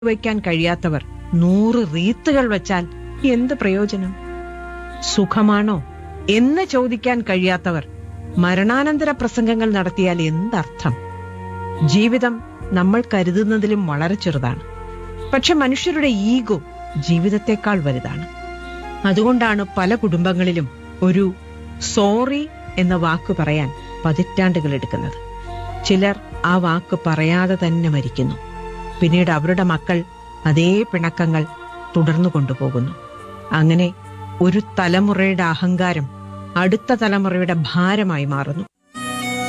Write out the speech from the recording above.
വയ്ക്കാൻ കഴിയാത്തവർ നൂറ് റീത്തുകൾ വച്ചാൽ എന്ത് പ്രയോജനം സുഖമാണോ എന്ന് ചോദിക്കാൻ കഴിയാത്തവർ മരണാനന്തര പ്രസംഗങ്ങൾ നടത്തിയാൽ എന്തർത്ഥം ജീവിതം നമ്മൾ കരുതുന്നതിലും വളരെ ചെറുതാണ് പക്ഷെ മനുഷ്യരുടെ ഈഗോ ജീവിതത്തെക്കാൾ വലുതാണ് അതുകൊണ്ടാണ് പല കുടുംബങ്ങളിലും ഒരു സോറി എന്ന വാക്ക് പറയാൻ പതിറ്റാണ്ടുകൾ എടുക്കുന്നത് ചിലർ ആ വാക്ക് പറയാതെ തന്നെ മരിക്കുന്നു പിന്നീട് അവരുടെ മക്കൾ അതേ പിണക്കങ്ങൾ തുടർന്നു കൊണ്ടുപോകുന്നു അങ്ങനെ ഒരു തലമുറയുടെ അഹങ്കാരം അടുത്ത തലമുറയുടെ ഭാരമായി മാറുന്നു